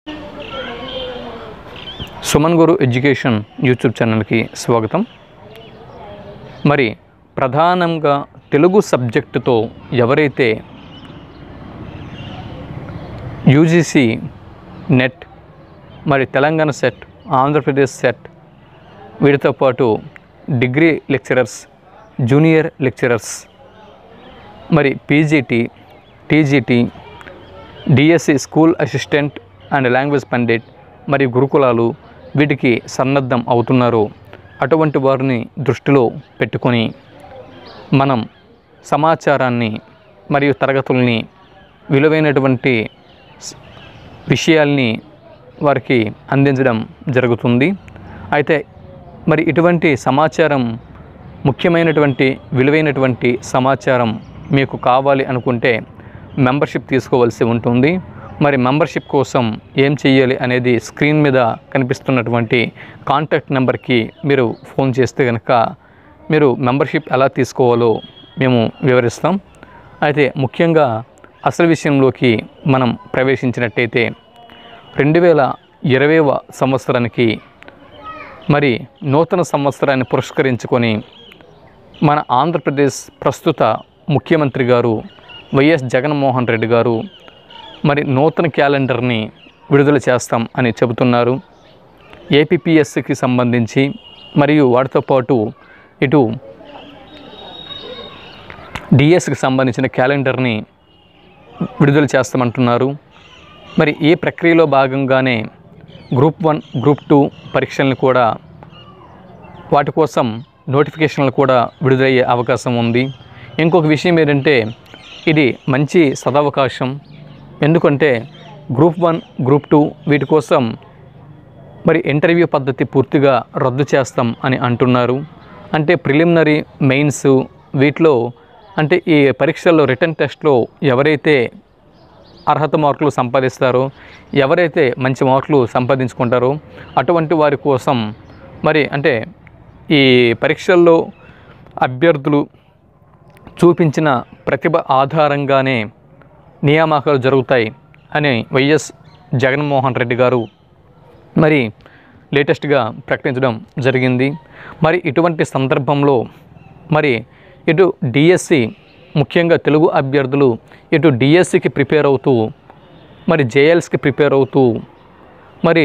సుమన్ గురు education YouTube ఛానల్కి స్వాగతం మరి ప్రధానంగా తెలుగు సబ్జెక్టుతో ఎవరైతే యూజీసీ నెట్ మరి తెలంగాణ సెట్ ఆంధ్రప్రదేశ్ సెట్ వీటితో పాటు డిగ్రీ లెక్చరర్స్ జూనియర్ లెక్చరర్స్ మరి PGT TGT DSC school assistant and language pandit మరియు గురుకులాలు వీటికి సన్నద్ధం అవుతున్నారు అటువంటి వారిని దృష్టిలో పెట్టుకొని మనం సమాచారాన్ని మరియు తరగతుల్ని విలువైనటువంటి స్- విషయాల్ని వారికి అందించడం జరుగుతుంది అయితే మరి ఇటువంటి సమాచారం ముఖ్యమైనటువంటి విలువైనటువంటి సమాచారం మీకు కావాలి అనుకుంటే మెంబర్షిప్ తీసుకోవాల్సి ఉంటుంది మరి మెంబర్షిప్ కోసం ఏం చేయాలి అనేది స్క్రీన్ మీద కనిపిస్తున్నటువంటి కాంటాక్ట్ నెంబర్కి మీరు ఫోన్ చేస్తే కనుక మీరు మెంబర్షిప్ ఎలా తీసుకోవాలో మేము వివరిస్తాం అయితే ముఖ్యంగా అసలు విషయంలోకి మనం ప్రవేశించినట్టయితే రెండు వేల ఇరవైవ సంవత్సరానికి మరి నూతన సంవత్సరాన్ని పురస్కరించుకొని మన ఆంధ్రప్రదేశ్ ప్రస్తుత ముఖ్యమంత్రి గారు వైఎస్ జగన్మోహన్ రెడ్డి గారు మరి నూతన క్యాలెండర్ని విడుదల చేస్తాం అని చెబుతున్నారు ఏపీపీఎస్సికి సంబంధించి మరియు వాటితో పాటు ఇటు డిఎస్కి సంబంధించిన క్యాలెండర్ని విడుదల చేస్తామంటున్నారు మరి ఈ ప్రక్రియలో భాగంగానే గ్రూప్ వన్ గ్రూప్ టూ పరీక్షల్ని కూడా వాటి కోసం నోటిఫికేషన్లు కూడా విడుదలయ్యే అవకాశం ఉంది ఇంకొక విషయం ఏంటంటే ఇది మంచి సదవకాశం ఎందుకంటే గ్రూప్ వన్ గ్రూప్ టూ వీటి కోసం మరి ఇంటర్వ్యూ పద్ధతి పూర్తిగా రద్దు చేస్తాం అని అంటున్నారు అంటే ప్రిలిమినరీ మెయిన్స్ వీటిలో అంటే ఈ పరీక్షల్లో రిటర్న్ టెస్ట్లో ఎవరైతే అర్హత మార్కులు సంపాదిస్తారో ఎవరైతే మంచి మార్కులు సంపాదించుకుంటారో అటువంటి వారి కోసం మరి అంటే ఈ పరీక్షల్లో అభ్యర్థులు చూపించిన ప్రతిభ ఆధారంగానే నియామకాలు జరుగుతాయి అని వైఎస్ జగన్మోహన్ రెడ్డి గారు మరి లేటెస్ట్గా ప్రకటించడం జరిగింది మరి ఇటువంటి సందర్భంలో మరి ఇటు డిఎస్సి ముఖ్యంగా తెలుగు అభ్యర్థులు ఇటు డిఎస్సికి ప్రిపేర్ అవుతూ మరి జేఎల్స్కి ప్రిపేర్ అవుతూ మరి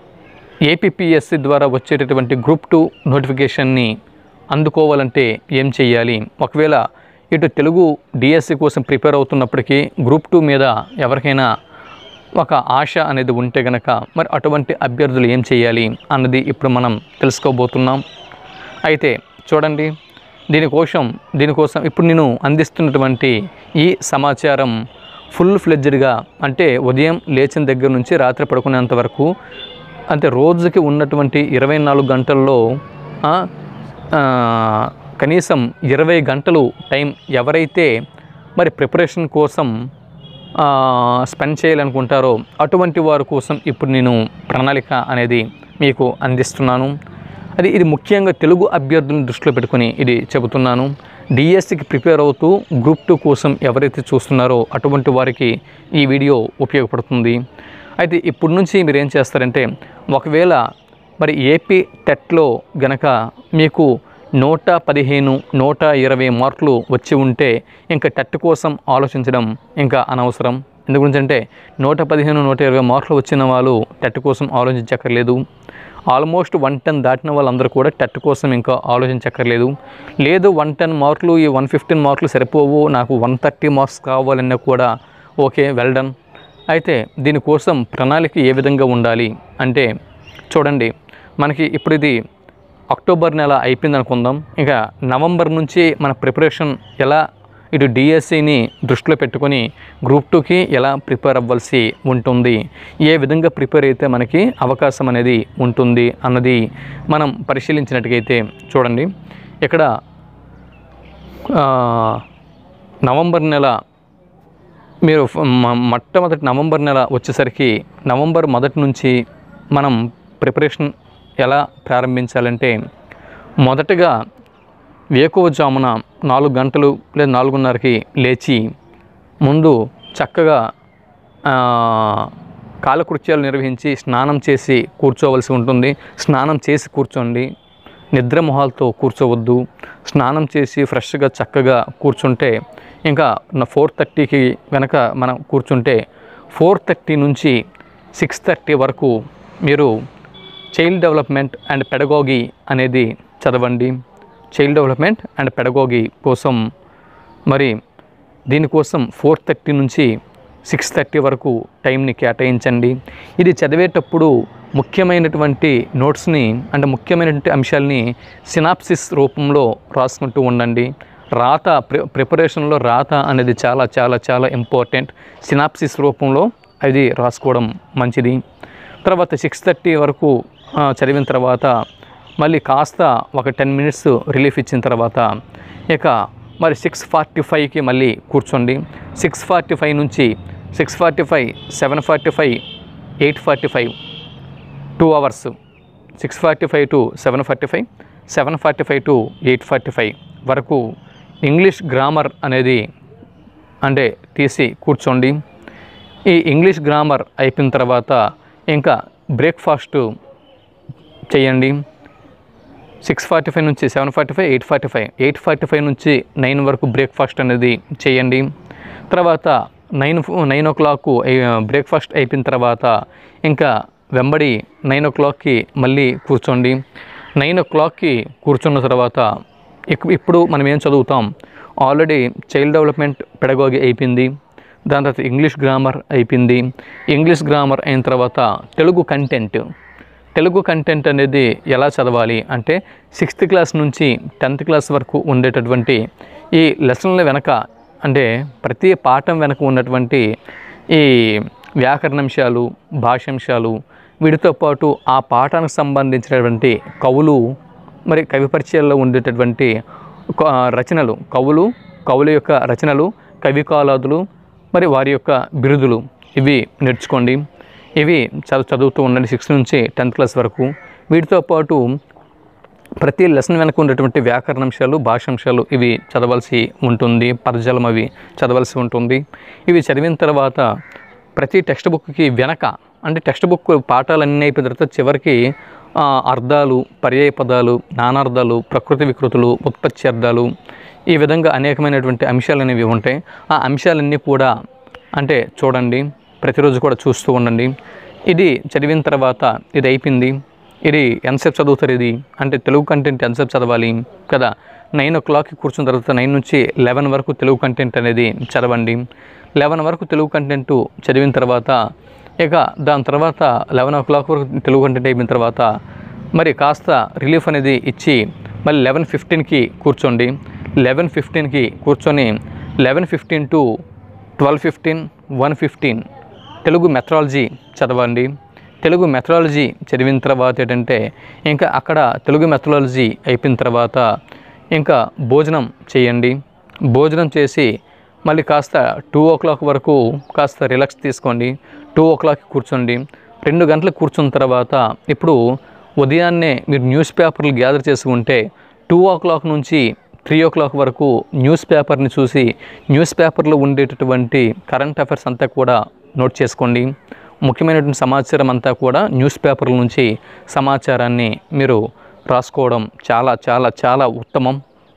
ఏపీపీఎస్సి ద్వారా వచ్చేటటువంటి గ్రూప్ టూ నోటిఫికేషన్ని అందుకోవాలంటే ఏం చేయాలి ఒకవేళ ఇటు తెలుగు డిఎస్సి కోసం ప్రిపేర్ అవుతున్నప్పటికీ గ్రూప్ టూ మీద ఎవరికైనా ఒక ఆశ అనేది ఉంటే గనక మరి అటువంటి అభ్యర్థులు ఏం చేయాలి అన్నది ఇప్పుడు మనం తెలుసుకోబోతున్నాం అయితే చూడండి దీనికోసం దీనికోసం ఇప్పుడు నేను అందిస్తున్నటువంటి ఈ సమాచారం ఫుల్ ఫ్లెడ్జ్డ్గా అంటే ఉదయం లేచిన దగ్గర నుంచి రాత్రి పడుకునేంత వరకు అంటే రోజుకి ఉన్నటువంటి ఇరవై నాలుగు గంటల్లో ఆ, ఆ, కనీసం ఇరవై గంటలు టైం ఎవరైతే మరి ప్రిపరేషన్ కోసం ఆ, స్పెండ్ చేయాలనుకుంటారో అటువంటి వారి కోసం ఇప్పుడు నేను ప్రణాళిక అనేది మీకు అందిస్తున్నాను అది ఇది ముఖ్యంగా తెలుగు అభ్యర్థులను దృష్టిలో పెట్టుకొని ఇది చెబుతున్నాను డిఎస్సికి ప్రిపేర్ అవుతూ గ్రూప్ టూ కోసం ఎవరైతే చూస్తున్నారో అటువంటి వారికి ఈ వీడియో ఉపయోగపడుతుంది అయితే ఇప్పటి నుంచి మీరు ఏం చేస్తారంటే ఒకవేళ మరి ఏపీ టెట్లో గనక మీకు నూట పదిహేను నూట ఇరవై మార్కులు వచ్చి ఉంటే ఇంకా టెట్ కోసం ఆలోచించడం ఇంకా అనవసరం ఎందు గురించి అంటే నూట పదిహేను నూట ఇరవై మార్కులు వచ్చిన వాళ్ళు టెట్ కోసం ఆలోచించక్కర్లేదు ఆల్మోస్ట్ వన్ టెన్ దాటిన వాళ్ళందరూ కూడా టెట్ కోసం ఇంకా ఆలోచించక్కర్లేదు లేదు వన్ టెన్ మార్కులు ఈ వన్ ఫిఫ్టీన్ మార్కులు సరిపోవు నాకు వన్ థర్టీ మార్క్స్ కావాలన్నా కూడా ఓకే వెల్ డన్ అయితే దీనికోసం ప్రణాళిక ఏ విధంగా ఉండాలి అంటే చూడండి మనకి ఇప్పుడు ఇది అక్టోబర్ నెల అయిపోయింది అనుకుందాం ఇంకా నవంబర్ నుంచి మన ప్రిపరేషన్ ఎలా ఇటు డిఎస్సిని దృష్టిలో పెట్టుకొని గ్రూప్ టూకి ఎలా ప్రిపేర్ అవ్వాల్సి ఉంటుంది ఏ విధంగా ప్రిపేర్ అయితే మనకి అవకాశం అనేది ఉంటుంది అన్నది మనం పరిశీలించినట్టుగైతే చూడండి ఇక్కడ ఆ, నవంబర్ నెల మీరు ఫ- మ- మొట్టమొదటి నవంబర్ నెల వచ్చేసరికి నవంబర్ మొదటి నుంచి మనం ప్రిపరేషన్ ఎలా ప్రారంభించాలంటే మొదటగా వేకువజామున నాలుగు గంటలు లేదా నాలుగున్నరకి లేచి ముందు చక్కగా ఆ, కాలకృత్యాలు నిర్వహించి స్నానం చేసి కూర్చోవలసి ఉంటుంది స్నానం చేసి కూర్చోండి నిద్ర మొహాలతో కూర్చోవద్దు స్నానం చేసి ఫ్రెష్గా చక్కగా కూర్చుంటే ఇంకా ఫోర్ థర్టీకి కనుక మనం కూర్చుంటే ఫోర్ థర్టీ నుంచి సిక్స్ థర్టీ వరకు మీరు చైల్డ్ డెవలప్మెంట్ అండ్ పెడగోగి అనేది చదవండి చైల్డ్ డెవలప్మెంట్ అండ్ పెడగోగి కోసం మరి దీనికోసం ఫోర్ థర్టీ నుంచి సిక్స్ థర్టీ వరకు టైంని కేటాయించండి ఇది చదివేటప్పుడు ముఖ్యమైనటువంటి నోట్స్ని అంటే ముఖ్యమైనటువంటి అంశాలని సినాప్సిస్ రూపంలో రాసుకుంటూ ఉండండి రాత ప్రి ప్రిపరేషన్లో రాత అనేది చాలా చాలా చాలా ఇంపార్టెంట్ సినాప్సిస్ రూపంలో అది రాసుకోవడం మంచిది తర్వాత సిక్స్ థర్టీ వరకు ఆ, చదివిన తర్వాత మళ్ళీ కాస్త ఒక టెన్ మినిట్స్ రిలీఫ్ ఇచ్చిన తర్వాత ఇక మరి సిక్స్ ఫార్టీ ఫైవ్కి మళ్ళీ కూర్చోండి సిక్స్ ఫార్టీ ఫైవ్ నుంచి six forty five seven forty five eight forty five two hours six forty five to seven forty five seven forty five to eight forty five వరకు English grammar అనేది అంటే తీసి కూర్చోండి ఈ ఇంగ్లీష్ గ్రామర్ అయిపోయిన తర్వాత ఇంకా బ్రేక్ఫాస్ట్ చేయండి సిక్స్ ఫార్టీ ఫైవ్ నుంచి seven forty five eight forty five eight forty five నుంచి నైన్ వరకు బ్రేక్ఫాస్ట్ అనేది చేయండి తర్వాత nine nine o'clock breakfast అయిపోయిన తర్వాత ఇంకా వెంబడి నైన్ ఓ క్లాక్కి మళ్ళీ కూర్చోండి నైన్ ఓ క్లాక్కి కూర్చున్న తర్వాత ఇక్- ఇప్పుడు మనం ఏం చదువుతాం ఆల్రెడీ చైల్డ్ డెవలప్మెంట్ పెడగోగి అయిపోయింది దాని తర్వాత ఇంగ్లీష్ గ్రామర్ అయిపోయింది ఇంగ్లీష్ గ్రామర్ అయిన తర్వాత తెలుగు కంటెంట్ తెలుగు కంటెంట్ అనేది ఎలా చదవాలి అంటే సిక్స్త్ క్లాస్ నుంచి టెన్త్ క్లాస్ వరకు ఉండేటటువంటి ఈ లెసన్ల వెనక అంటే ప్రతి పాఠం వెనక ఉన్నటువంటి ఈ వ్యాకరణంశాలు భాషాంశాలు వీటితో పాటు ఆ పాఠానికి సంబంధించినటువంటి కవులు మరి కవి పరిచయాల్లో ఉండేటటువంటి క- రచనలు కవులు కవుల యొక్క రచనలు కవి కాలాదులు మరి వారి యొక్క బిరుదులు ఇవి నేర్చుకోండి ఇవి చదువు చదువుతూ ఉండండి సిక్స్త్ నుంచి టెన్త్ క్లాస్ వరకు వీటితో పాటు ప్రతి లెసన్ వెనక ఉన్నటువంటి వ్యాకరణంశాలు భాషాంశాలు ఇవి చదవాల్సి ఉంటుంది పదజాలం అవి చదవాల్సి ఉంటుంది ఇవి చదివిన తర్వాత ప్రతి టెక్స్ట్ బుక్కి వెనక అంటే టెక్స్ట్ బుక్ పాఠాలన్నీ అయిపోయిన తర్వాత చివరికి ఆ, అర్థాలు పర్యాయ పదాలు నానార్థాలు ప్రకృతి వికృతులు ఉత్పత్తి అర్థాలు ఈ విధంగా అనేకమైనటువంటి అంశాలు అనేవి ఉంటాయి ఆ అంశాలన్నీ కూడా అంటే చూడండి ప్రతిరోజు కూడా చూస్తూ ఉండండి ఇది చదివిన తర్వాత ఇది అయిపోయింది ఇది ఎంతసేపు చదువుతారు ఇది అంటే తెలుగు కంటెంట్ ఎంతసేపు చదవాలి కదా నైన్ ఓ క్లాక్కి కూర్చున్న తర్వాత నైన్ నుంచి లెవెన్ వరకు తెలుగు కంటెంట్ అనేది చదవండి లెవెన్ వరకు తెలుగు కంటెంట్ చదివిన తర్వాత ఇక దాని తర్వాత లెవెన్ ఓ క్లాక్ వరకు తెలుగు కంటెంట్ అయిపోయిన తర్వాత మరి కాస్త రిలీఫ్ అనేది ఇచ్చి మళ్ళీ లెవెన్ ఫిఫ్టీన్కి కూర్చోండి లెవెన్ ఫిఫ్టీన్కి కూర్చొని eleven fifteen to twelve fifteen one fifteen Telugu methodology చదవండి తెలుగు మెథడాలజీ చదివిన తర్వాత ఏంటంటే ఇంకా అక్కడ తెలుగు మెథడాలజీ అయిపోయిన తర్వాత ఇంకా భోజనం చేయండి భోజనం చేసి మళ్ళీ కాస్త టూ ఓ క్లాక్ వరకు కాస్త రిలాక్స్ తీసుకోండి టూ ఓ క్లాక్కి కూర్చోండి రెండు గంటలకు కూర్చున్న తర్వాత ఇప్పుడు ఉదయాన్నే మీరు న్యూస్ పేపర్లు గ్యాదర్ చేసుకుంటే టూ ఓ క్లాక్ నుంచి త్రీ ఓ క్లాక్ వరకు న్యూస్ పేపర్ని చూసి న్యూస్ పేపర్లో ఉండేటటువంటి కరెంట్ అఫైర్స్ అంతా కూడా నోట్ చేసుకోండి ముఖ్యమైనటువంటి సమాచారం అంతా కూడా న్యూస్ పేపర్ల నుంచి సమాచారాన్ని మీరు రాసుకోవడం చాలా చాలా చాలా ఉత్తమం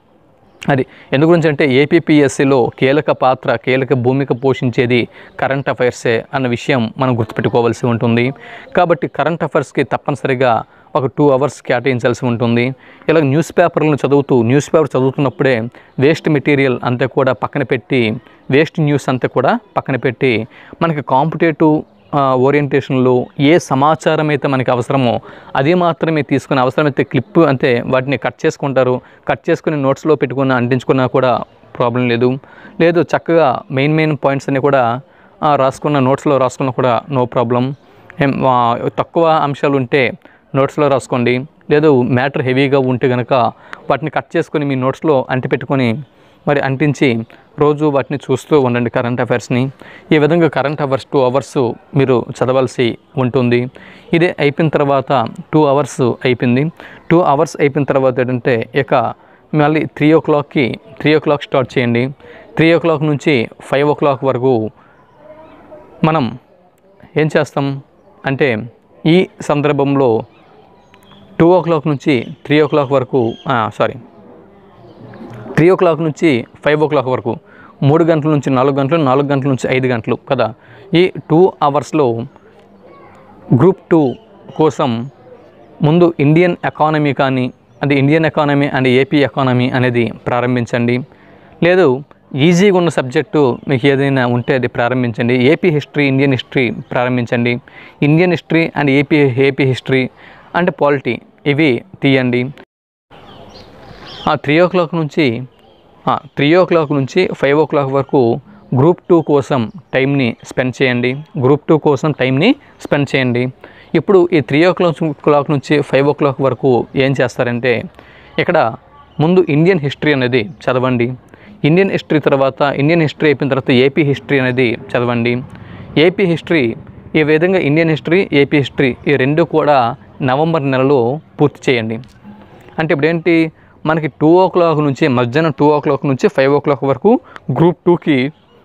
అది ఎందు గురించి అంటే ఏపీపీఎస్సీలో కీలక పాత్ర కీలక భూమిక పోషించేది కరెంట్ అఫైర్సే అన్న విషయం మనం గుర్తుపెట్టుకోవాల్సి ఉంటుంది కాబట్టి కరెంట్ అఫైర్స్కి తప్పనిసరిగా ఒక టూ అవర్స్ కేటాయించాల్సి ఉంటుంది ఇలా న్యూస్ పేపర్లను చదువుతూ న్యూస్ పేపర్ చదువుతున్నప్పుడే వేస్ట్ మెటీరియల్ అంతా కూడా పక్కన పెట్టి వేస్ట్ న్యూస్ అంతా కూడా పక్కన పెట్టి మనకి కాంపిటేటివ్ ఓరియంటేషన్లో ఏ సమాచారం అయితే మనకి అవసరమో అది మాత్రమే తీసుకుని అవసరమైతే క్లిప్ అంతే వాటిని కట్ చేసుకుంటారు కట్ చేసుకుని నోట్స్లో పెట్టుకున్న అంటించుకున్నా కూడా ప్రాబ్లం లేదు లేదు చక్కగా మెయిన్ మెయిన్ పాయింట్స్ అన్ని కూడా ఆ, రాసుకున్న నోట్స్లో రాసుకున్న కూడా నో ప్రాబ్లం ఏం ఆ, తక్కువ అంశాలు ఉంటే నోట్స్లో రాసుకోండి లేదు మ్యాటర్ హెవీగా ఉంటే కనుక వాటిని కట్ చేసుకొని మీ నోట్స్లో అంటి పెట్టుకొని మరి అంటించి రోజు వాటిని చూస్తూ ఉండండి కరెంట్ అఫైర్స్ని ఈ విధంగా కరెంట్ అఫైర్స్ టూ అవర్స్ మీరు చదవాల్సి ఉంటుంది ఇదే అయిపోయిన తర్వాత టూ అవర్స్ అయిపోయింది టూ అవర్స్ అయిపోయిన తర్వాత ఏంటంటే ఇక మళ్ళీ త్రీ ఓ క్లాక్కి త్రీ ఓ క్లాక్ స్టార్ట్ చేయండి త్రీ ఓ క్లాక్ నుంచి ఫైవ్ ఓ క్లాక్ వరకు మనం ఏం చేస్తాం అంటే ఈ సందర్భంలో టూ ఓ క్లాక్ నుంచి త్రీ ఓ క్లాక్ వరకు సారీ త్రీ ఓ క్లాక్ నుంచి ఫైవ్ ఓ క్లాక్ వరకు మూడు గంటల నుంచి నాలుగు గంటలు నాలుగు గంటల నుంచి ఐదు గంటలు కదా ఈ టూ అవర్స్లో గ్రూప్ టూ కోసం ముందు ఇండియన్ ఎకానమీ కానీ అది Indian economy and AP economy అనేది ప్రారంభించండి లేదు ఈజీగా ఉన్న సబ్జెక్టు మీకు ఏదైనా ఉంటే అది ప్రారంభించండి ఏపీ హిస్టరీ ఇండియన్ హిస్టరీ ప్రారంభించండి Indian history and AP AP history and polity ఇవి తీయండి త్రీ ఓ క్లాక్ నుంచి త్రీ ఓ క్లాక్ నుంచి ఫైవ్ ఓ క్లాక్ వరకు గ్రూప్ టూ కోసం టైంని స్పెండ్ చేయండి గ్రూప్ టూ కోసం టైంని స్పెండ్ చేయండి ఇప్పుడు ఈ త్రీ ఓ క్లాక్ క్లాక్ నుంచి ఫైవ్ ఓ క్లాక్ వరకు ఏం చేస్తారంటే ఇక్కడ ముందు ఇండియన్ హిస్టరీ అనేది చదవండి ఇండియన్ హిస్టరీ తర్వాత ఇండియన్ హిస్టరీ అయిపోయిన తర్వాత ఏపీ హిస్టరీ అనేది చదవండి ఏపీ హిస్టరీ ఈ విధంగా ఇండియన్ హిస్టరీ ఏపీ హిస్టరీ ఈ రెండు కూడా నవంబర్ నెలలో పూర్తి చేయండి అంటే ఇప్పుడు ఏంటి మనకి టూ ఓ క్లాక్ నుంచి మధ్యాహ్నం టూ ఓ క్లాక్ నుంచి ఫైవ్ ఓ క్లాక్ వరకు గ్రూప్ టూకి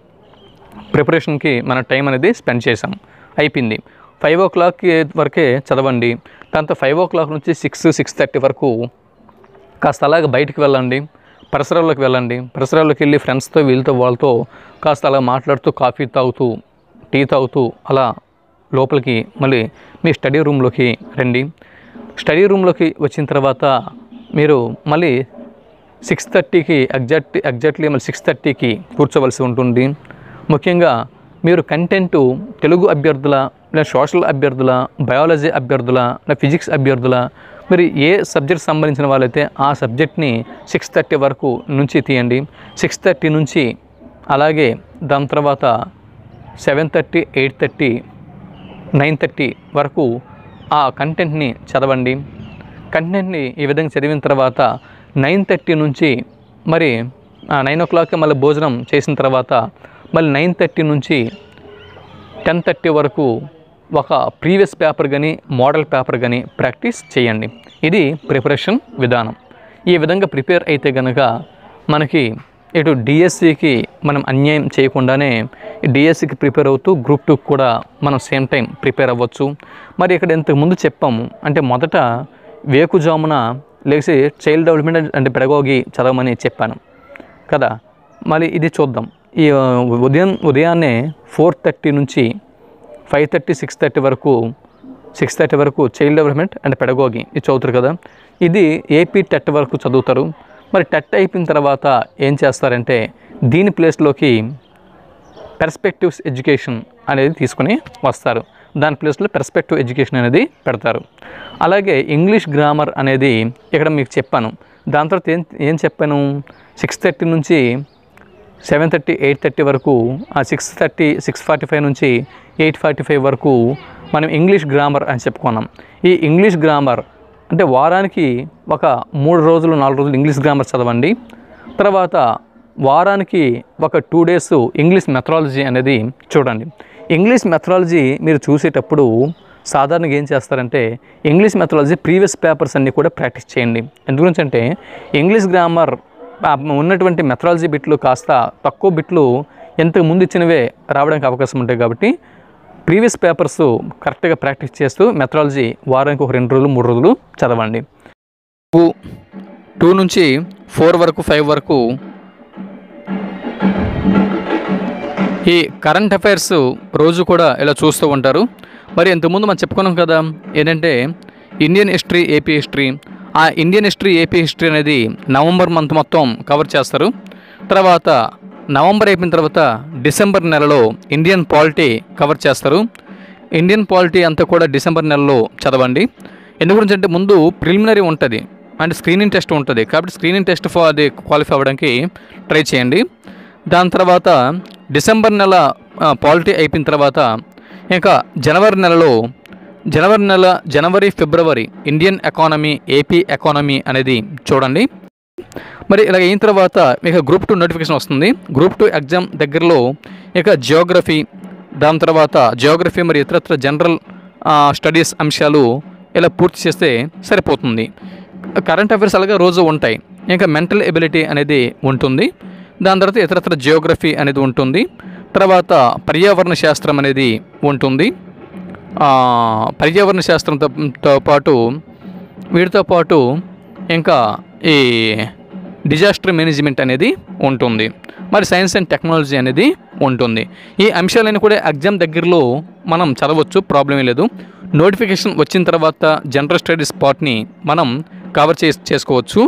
ప్రిపరేషన్కి మన టైం అనేది స్పెండ్ చేసాం అయిపోయింది ఫైవ్ ఓ క్లాక్కి వరకే చదవండి దాంతో ఫైవ్ ఓ క్లాక్ నుంచి సిక్స్ సిక్స్ థర్టీ వరకు కాస్త అలాగ బయటికి వెళ్ళండి పరిసరాల్లోకి వెళ్ళండి పరిసరాల్లోకి వెళ్ళి ఫ్రెండ్స్తో వీళ్ళతో వాళ్ళతో కాస్త అలా మాట్లాడుతూ కాఫీ తాగుతూ టీ తాగుతూ అలా లోపలికి మళ్ళీ మీ స్టడీ రూమ్లోకి రండి స్టడీ రూమ్లోకి వచ్చిన తర్వాత మీరు మళ్ళీ సిక్స్ థర్టీకి ఎగ్జాక్ట్ ఎగ్జాక్ట్లీ మళ్ళీ సిక్స్ థర్టీకి కూర్చోవలసి ఉంటుంది ముఖ్యంగా మీరు కంటెంట్ తెలుగు అభ్యర్థుల లేదా సోషల్ అభ్యర్థుల బయాలజీ అభ్యర్థుల లేదా ఫిజిక్స్ అభ్యర్థుల మీరు ఏ సబ్జెక్ట్ సంబంధించిన వాళ్ళైతే ఆ సబ్జెక్ట్ని సిక్స్ థర్టీ వరకు నుంచి తీయండి సిక్స్ థర్టీ నుంచి అలాగే దాని తర్వాత seven thirty eight thirty nine thirty వరకు ఆ కంటెంట్ని చదవండి కంటెంట్ని ఈ విధంగా చదివిన తర్వాత నైన్ థర్టీ నుంచి మరి నైన్ ఓ క్లాక్కి మళ్ళీ భోజనం చేసిన తర్వాత మళ్ళీ నైన్ థర్టీ నుంచి టెన్ థర్టీ వరకు ఒక ప్రీవియస్ పేపర్ కానీ మోడల్ పేపర్ కానీ ప్రాక్టీస్ చేయండి ఇది ప్రిపరేషన్ విధానం ఈ విధంగా ప్రిపేర్ అయితే కనుక మనకి ఇటు డిఎస్సికి మనం అన్యాయం చేయకుండానే డిఎస్సికి ప్రిపేర్ అవుతూ గ్రూప్ టూకి కూడా మనం సేమ్ టైం ప్రిపేర్ అవ్వచ్చు మరి ఇక్కడ ఇంతకు ముందు చెప్పాము అంటే మొదట వేకుజామున లేచి చైల్డ్ డెవలప్మెంట్ అండ్ పెడగోగి చదవమని చెప్పాను కదా మళ్ళీ ఇది చూద్దాం ఈ ఆ, ఉదయం ఉదయాన్నే ఫోర్ థర్టీ నుంచి ఫైవ్ థర్టీ సిక్స్ థర్టీ వరకు సిక్స్ థర్టీ వరకు చైల్డ్ డెవలప్మెంట్ అండ్ పెడగోగి ఇది చదువుతారు కదా ఇది ఏపీ టెట్ వరకు చదువుతారు మరి టెట్ అయిపోయిన తర్వాత ఏం చేస్తారంటే దీని ప్లేస్లోకి పెర్స్పెక్టివ్స్ ఎడ్యుకేషన్ అనేది తీసుకుని వస్తారు దాని ప్లేస్లో పెర్స్పెక్టివ్ ఎడ్యుకేషన్ అనేది పెడతారు అలాగే ఇంగ్లీష్ గ్రామర్ అనేది ఇక్కడ మీకు చెప్పాను దాని తర్వాత ఏం ఏం చెప్పాను సిక్స్ థర్టీ నుంచి సెవెన్ థర్టీ ఎయిట్ థర్టీ వరకు ఆ six thirty six forty five నుంచి ఎయిట్ ఫార్టీ ఫైవ్ వరకు మనం ఇంగ్లీష్ గ్రామర్ అని చెప్పుకున్నాం ఈ ఇంగ్లీష్ గ్రామర్ అంటే వారానికి ఒక మూడు రోజులు నాలుగు రోజులు ఇంగ్లీష్ గ్రామర్ చదవండి తర్వాత వారానికి ఒక టూ డేస్ ఇంగ్లీష్ మెథడాలజీ అనేది చూడండి ఇంగ్లీష్ మెథడాలజీ మీరు చూసేటప్పుడు సాధారణంగా ఏం చేస్తారంటే ఇంగ్లీష్ మెథడాలజీ ప్రీవియస్ పేపర్స్ అన్నీ కూడా ప్రాక్టీస్ చేయండి ఎందుగురించి అంటే ఇంగ్లీష్ గ్రామర్ ఆ ఉన్నటువంటి మెథడాలజీ బిట్లు కాస్త తక్కువ బిట్లు ఎంతకు ముందు ఇచ్చినవే రావడానికి అవకాశం ఉంటాయి కాబట్టి ప్రీవియస్ పేపర్స్ కరెక్ట్గా ప్రాక్టీస్ చేస్తూ మెథడాలజీ వారానికి ఒక రెండు రోజులు మూడు రోజులు చదవండి టూ టూ నుంచి ఫోర్ వరకు ఫైవ్ వరకు ఈ కరెంట్ అఫైర్స్ రోజు కూడా ఇలా చూస్తూ ఉంటారు మరి ఇంతకుముందు మనం చెప్పుకున్నాం కదా ఏంటంటే ఇండియన్ హిస్టరీ ఏపీ హిస్టరీ ఆ ఇండియన్ హిస్టరీ ఏపీ హిస్టరీ అనేది నవంబర్ మంత్ మొత్తం కవర్ చేస్తారు తర్వాత నవంబర్ అయిపోయిన తర్వాత డిసెంబర్ నెలలో ఇండియన్ పాలిటీ కవర్ చేస్తారు ఇండియన్ పాలిటీ అంతా కూడా డిసెంబర్ నెలలో చదవండి ఎందు గురించి అంటే ముందు ప్రిలిమినరీ ఉంటుంది అండ్ స్క్రీనింగ్ టెస్ట్ ఉంటుంది కాబట్టి స్క్రీనింగ్ టెస్ట్ ఫర్ అది క్వాలిఫై అవ్వడానికి ట్రై చేయండి దాని తర్వాత డిసెంబర్ నెల పాలిటీ అయిపోయిన తర్వాత ఇంకా జనవరి నెలలో జనవరి నెల జనవరి ఫిబ్రవరి ఇండియన్ ఎకానమీ ఏపీ ఎకానమీ అనేది చూడండి మరి ఇలా అయిన తర్వాత మీకు గ్రూప్ టూ నోటిఫికేషన్ వస్తుంది గ్రూప్ టూ ఎగ్జామ్ దగ్గరలో ఇక జియోగ్రఫీ దాని తర్వాత జియోగ్రఫీ మరి ఇతరత్ర జనరల్ స్టడీస్ అంశాలు ఇలా పూర్తి చేస్తే సరిపోతుంది కరెంట్ అఫైర్స్ అలాగే రోజు ఉంటాయి ఇంకా మెంటల్ ఎబిలిటీ అనేది ఉంటుంది దాని తర్వాత ఇతరత్ర జియోగ్రఫీ అనేది ఉంటుంది తర్వాత పర్యావరణ శాస్త్రం అనేది ఉంటుంది ఆ, పర్యావరణ శాస్త్రంతో తో పాటు వీటితో పాటు ఇంకా ఈ డిజాస్టర్ మేనేజ్మెంట్ అనేది ఉంటుంది మరి సైన్స్ అండ్ టెక్నాలజీ అనేది ఉంటుంది ఈ అంశాలన్నీ కూడా ఎగ్జామ్ దగ్గరలో మనం చదవచ్చు ప్రాబ్లం లేదు నోటిఫికేషన్ వచ్చిన తర్వాత జనరల్ స్టడీస్ పార్ట్ని మనం కవర్ చేసి చేసుకోవచ్చు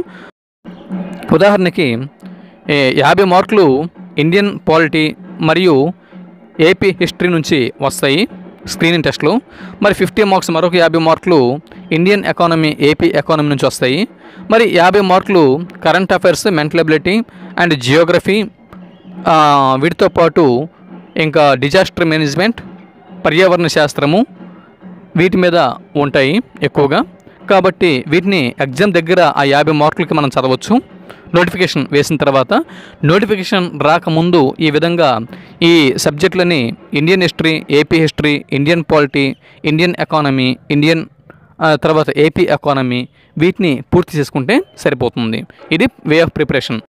ఉదాహరణకి ఏ, యాభై మార్కులు ఇండియన్ పాలిటీ మరియు ఏపీ హిస్టరీ నుంచి వస్తాయి స్క్రీనింగ్ టెస్ట్లో మరి ఫిఫ్టీ మార్క్స్ మరొక యాభై మార్కులు ఇండియన్ ఎకానమీ ఏపీ ఎకానమీ నుంచి వస్తాయి మరి యాభై మార్కులు current affairs mental ability and geography ఆ, వీటితో పాటు ఇంకా డిజాస్టర్ మేనేజ్మెంట్ పర్యావరణ శాస్త్రము వీటి మీద ఉంటాయి ఎక్కువగా కాబట్టి వీటిని ఎగ్జామ్ దగ్గర ఆ యాభై మార్కులకి మనం చదవచ్చు నోటిఫికేషన్ వేసిన తర్వాత నోటిఫికేషన్ రాకముందు ఈ విధంగా ఈ సబ్జెక్టులని Indian history AP history Indian polity Indian economy Indian ఆ, తర్వాత ఏపీ ఎకానమీ వీటిని పూర్తి చేసుకుంటే సరిపోతుంది ఇది వే ఆఫ్ ప్రిపరేషన్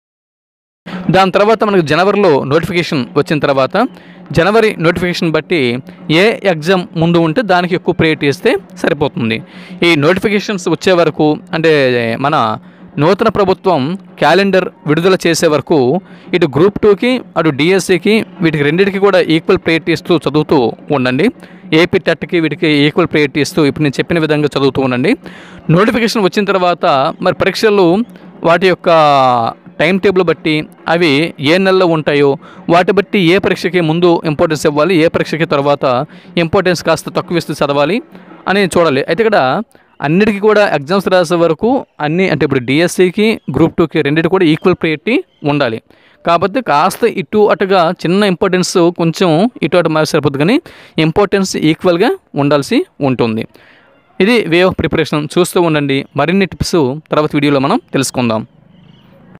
దాని తర్వాత మనకు జనవరిలో నోటిఫికేషన్ వచ్చిన తర్వాత జనవరి నోటిఫికేషన్ బట్టి ఏ ఎగ్జామ్ ముందు ఉంటే దానికి ఎక్కువ ప్రయారిటీ ఇస్తే సరిపోతుంది ఈ నోటిఫికేషన్స్ వచ్చే వరకు అంటే మన నూతన ప్రభుత్వం క్యాలెండర్ విడుదల చేసే వరకు ఇటు గ్రూప్ టూకి అటు డిఎస్సికి వీటికి రెండింటికి కూడా ఈక్వల్ ప్రయారిటీ ఇస్తూ చదువుతూ ఉండండి ఏపీ టెట్కి వీటికి ఈక్వల్ ప్రయారిటీ ఇస్తూ ఇప్పుడు నేను చెప్పిన విధంగా చదువుతూ ఉండండి నోటిఫికేషన్ వచ్చిన తర్వాత మరి పరీక్షలు వాటి యొక్క టైం టేబుల్ బట్టి అవి ఏ నెలలో ఉంటాయో వాటి బట్టి ఏ పరీక్షకి ముందు ఇంపార్టెన్స్ ఇవ్వాలి ఏ పరీక్షకి తర్వాత ఇంపార్టెన్స్ కాస్త తక్కువ ఇస్తూ చదవాలి అని చూడాలి అయితే ఇక్కడ అన్నిటికీ కూడా ఎగ్జామ్స్ రాసే వరకు అన్ని అంటే ఇప్పుడు డిఎస్సికి గ్రూప్ టూకి రెండింటి కూడా ఈక్వల్ ప్రయారిటీ ఉండాలి కాబట్టి కాస్త ఇటు అటుగా చిన్న ఇంపార్టెన్స్ కొంచెం ఇటు అటు మారి సరిపోతుంది కానీ ఇంపార్టెన్స్ ఈక్వల్గా ఉండాల్సి ఉంటుంది ఇది వే ఆఫ్ ప్రిపరేషన్ చూస్తూ ఉండండి మరిన్ని టిప్స్ తర్వాత వీడియోలో మనం తెలుసుకుందాం